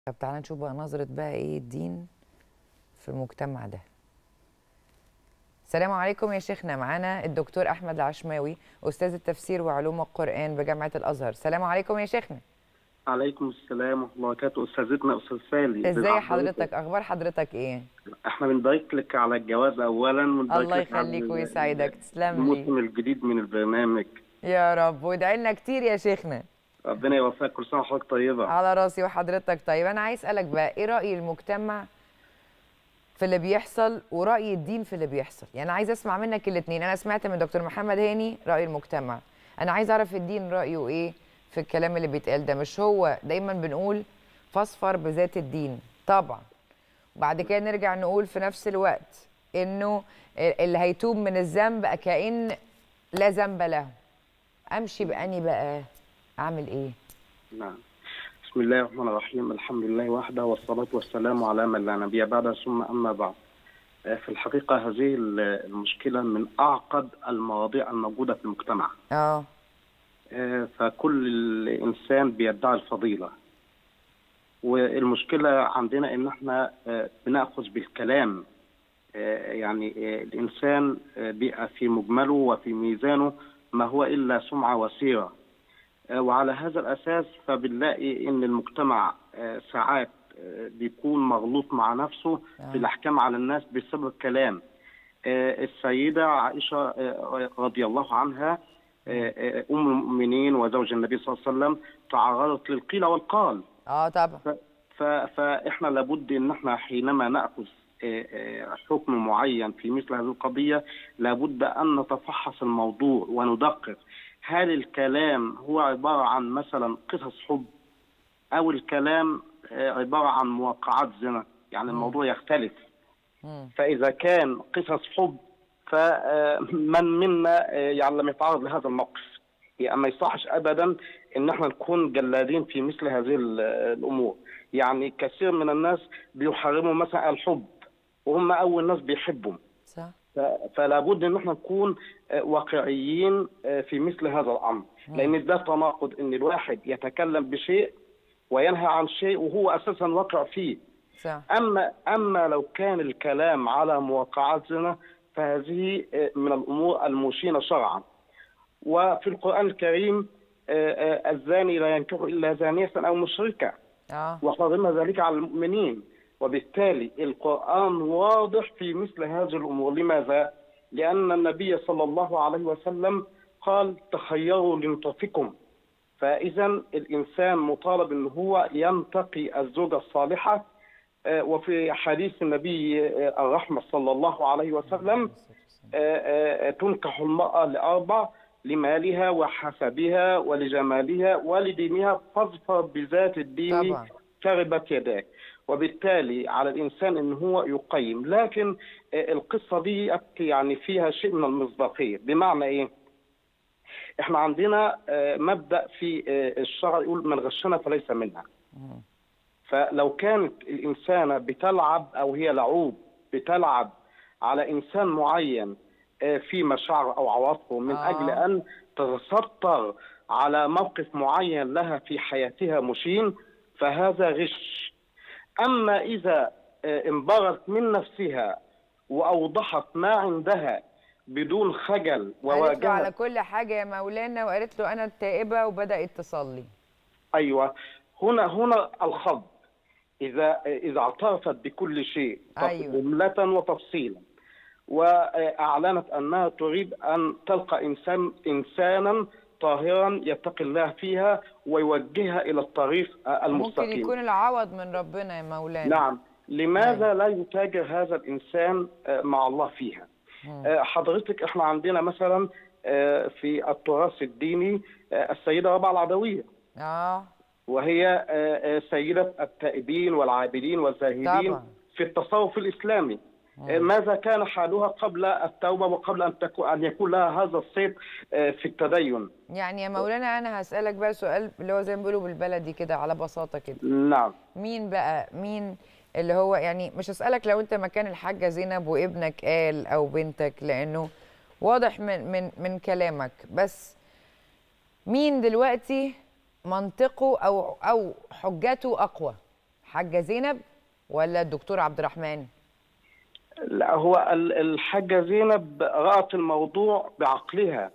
طب تعالى نشوف بقى نظرة بقى ايه الدين في المجتمع ده السلام عليكم يا شيخنا معانا الدكتور احمد العشماوي استاذ التفسير وعلوم القران بجامعه الازهر السلام عليكم يا شيخنا عليكم السلام ورحمه الله وبركاته استاذتنا استاذ سالي ازاي حضرتك اخبار حضرتك ايه احنا بنبارك لك على الجواز اولا ونبارك الله لك على يخليك ال- ويسعدك تسلم الموسم لي الجديد من البرنامج يا رب وادعي لنا كتير يا شيخنا ربنا يوفقك كل سنه وحضرتك طيبه على راسي وحضرتك طيب انا عايز اسالك بقى ايه راي المجتمع في اللي بيحصل وراي الدين في اللي بيحصل يعني عايز اسمع منك الاثنين انا سمعت من دكتور محمد هاني راي المجتمع انا عايز اعرف الدين رايه ايه في الكلام اللي بيتقال ده مش هو دايما بنقول فاصفر بذات الدين طبعا وبعد كده نرجع نقول في نفس الوقت انه اللي هيتوب من الذنب كأن لا ذنب له امشي باني بقى اعمل ايه نعم بسم الله الرحمن الرحيم الحمد لله وحده والصلاه والسلام على من لا نبي بعده ثم اما بعد آه، في الحقيقه هذه ال- المشكله من اعقد المواضيع الموجوده في المجتمع اه آه، فكل انسان بيدعي الفضيله والمشكله عندنا ان احنا آه، بناخذ بالكلام آه، يعني آه، الانسان آه، بيبقى في مجمله وفي ميزانه ما هو الا سمعه وسيره آه، وعلى هذا الاساس فبنلاقي ان المجتمع آه، ساعات آه، بيكون مغلوط مع نفسه في الاحكام على الناس بسبب الكلام آه، السيده عائشه آه، رضي الله عنها آه، آه، ام المؤمنين وزوج النبي صلى الله عليه وسلم تعرضت للقيل والقال اه طبعا ف- ف- فاحنا لابد ان احنا حينما ناخذ آه، آه، حكم معين في مثل هذه القضيه لابد ان نتفحص الموضوع وندقق هل الكلام هو عباره عن مثلا قصص حب او الكلام آه، عباره عن موقعات زنا يعني الموضوع يختلف مم. فاذا كان قصص حب فمن منا آه، يعني لم يتعرض لهذا الموقف يعني ما يصحش ابدا ان احنا نكون جلادين في مثل هذه ال- الامور يعني كثير من الناس بيحرموا مثلا الحب وهم اول ناس بيحبوا صح ف- فلا بد ان احنا نكون آه، واقعيين آه، في مثل هذا الامر لان ده تناقض ان الواحد يتكلم بشيء وينهى عن شيء وهو اساسا واقع فيه صح اما اما لو كان الكلام على مواقعات زنا فهذه آه، من الامور المشينه شرعا وفي القران الكريم آه، آه، الزاني لا ينكح الا زانيه او مشركه اه وحرم ذلك على المؤمنين وبالتالي القرآن واضح في مثل هذه الأمور لماذا؟ لأن النبي صلى الله عليه وسلم قال تخيروا لنطفكم فإذا الإنسان مطالب أن هو ينتقي الزوجة الصالحة آه، وفي حديث النبي آه، الرحمة صلى الله عليه وسلم آه، آه، تنكح المرأة لأربع لمالها وحسبها ولجمالها ولدينها فاظفر بذات الدين طبعا تربت يداك وبالتالي على الانسان ان هو يقيم لكن آه، القصه دي يعني فيها شيء من المصداقيه بمعنى ايه احنا عندنا آه، مبدا في آه، الشرع يقول من غشنا فليس منا مم. فلو كانت الإنسانة بتلعب أو هي لعوب بتلعب على إنسان معين آه، في مشاعر أو عواطفه من آه. أجل أن تتستر على موقف معين لها في حياتها مشين فهذا غش أما إذا آه، انبرت من نفسها وأوضحت ما عندها بدون خجل قالت له وواجهت على كل حاجه يا مولانا وقالت له انا التائبه وبدات تصلي ايوه هنا هنا الخض اذا اذا اعترفت بكل شيء أيوة. جمله وتفصيلا واعلنت انها تريد ان تلقى انسان انسانا طاهرا يتقي الله فيها ويوجهها الى الطريق ممكن المستقيم يكون العوض من ربنا يا مولانا نعم لماذا لا يتاجر هذا الانسان آه، مع الله فيها مم. آه، حضرتك احنا عندنا مثلا آه، في التراث الديني آه، السيده ربع العدويه اه وهي آه، آه، سيدة التائبين والعابدين والزاهدين طبعا. في التصوف الإسلامي آه، ماذا كان حالها قبل التوبة وقبل أن تكون أن يكون لها هذا الصيت آه، في التدين يعني يا مولانا انا هسالك بقى سؤال اللي هو زي ما بيقولوا بالبلدي كده على بساطه كده نعم مين بقى مين اللي هو يعني مش هسألك لو انت مكان الحاجة زينب وابنك قال او بنتك لانه واضح من من من كلامك بس مين دلوقتي منطقه او او حجته اقوى حاجه زينب ولا الدكتور عبد الرحمن لا هو ال- الحاجة زينب رأت الموضوع بعقلها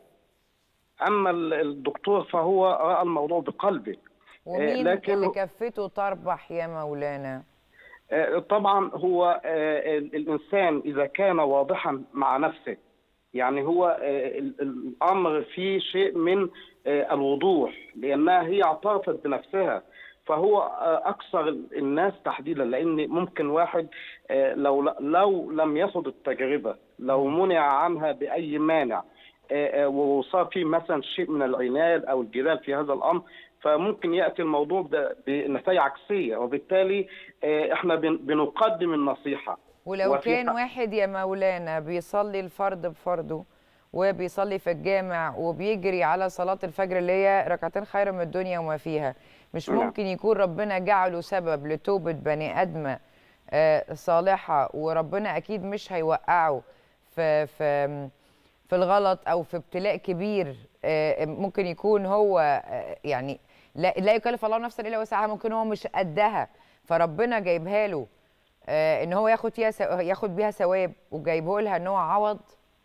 أما ال- الدكتور فهو رأى الموضوع بقلبه ومين لكن- اللي كفته تربح يا مولانا آه، طبعا هو آه، ال- الإنسان إذا كان واضحا مع نفسه يعني هو آه، ال- ال- الأمر فيه شيء من آه، الوضوح لأنها هي اعترفت بنفسها فهو آه، أكثر الناس تحديدا لأن ممكن واحد آه، لو لو لم يخض التجربة لو منع عنها بأي مانع آه، آه، وصار فيه مثلا شيء من العناد أو الجدال في هذا الأمر فممكن ياتي الموضوع ب- بنتائج عكسيه وبالتالي آه، احنا بن- بنقدم النصيحه ولو وفي كان حق- واحد يا مولانا بيصلي الفرض بفرضه وبيصلي في الجامع وبيجري على صلاة الفجر اللي هي ركعتين خير من الدنيا وما فيها مش نعم. ممكن يكون ربنا جعله سبب لتوبة بني آدمة آه، صالحة وربنا أكيد مش هيوقعه في في في الغلط أو في ابتلاء كبير آه، ممكن يكون هو آه، يعني لا لا يكلف الله نفسا إلا وسعها ممكن هو مش قدها فربنا جايبها له آه، ان هو ياخد فيها سو- ياخد بيها ثواب وجايبه لها ان هو عوض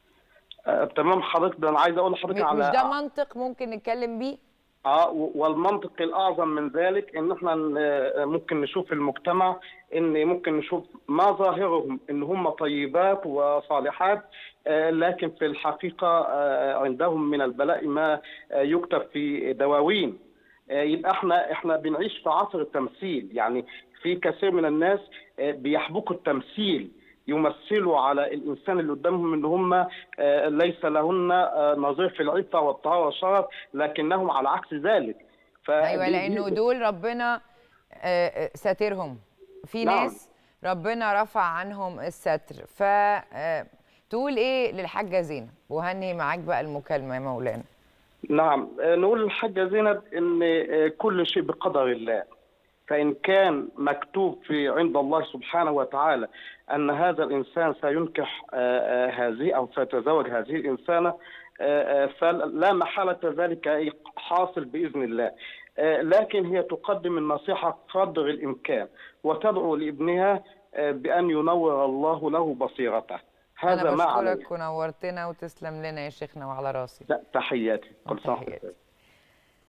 آه، تمام حضرتك ده انا عايز اقول لحضرتك م- على مش ده منطق ممكن نتكلم بيه اه و- والمنطق الاعظم من ذلك ان احنا ن- آه، ممكن نشوف في المجتمع ان ممكن نشوف ما ظاهرهم ان هم طيبات وصالحات آه، لكن في الحقيقه آه، عندهم من البلاء ما آه، يكتب في دواوين آه، يبقى احنا احنا بنعيش في عصر التمثيل يعني في كثير من الناس آه، بيحبكوا التمثيل يمثلوا على الانسان اللي قدامهم ان هم آه، ليس لهن آه، نظير في العفه والطهاره والشرف لكنهم على عكس ذلك ايوه فدي- لانه دي- دول ربنا آه، آه، ساترهم في نعم. ناس ربنا رفع عنهم الستر ف آه، تقول ايه للحاجه زينب وهني معاك بقى المكالمه يا مولانا نعم آه، نقول للحاجة زينب ان آه، كل شيء بقدر الله فإن كان مكتوب في عند الله سبحانه وتعالى أن هذا الإنسان سينكح آه، آه، هذه أو سيتزوج هذه الإنسانة آه، آه، فلا محالة ذلك حاصل بإذن الله آه، لكن هي تقدم النصيحة قدر الإمكان وتدعو لابنها آه، بأن ينور الله له بصيرته هذا انا ما عليه بشكرك ونورتنا وتسلم لنا يا شيخنا وعلى راسي لا، تحياتي كل سنة تحياتي. وأنت بخير.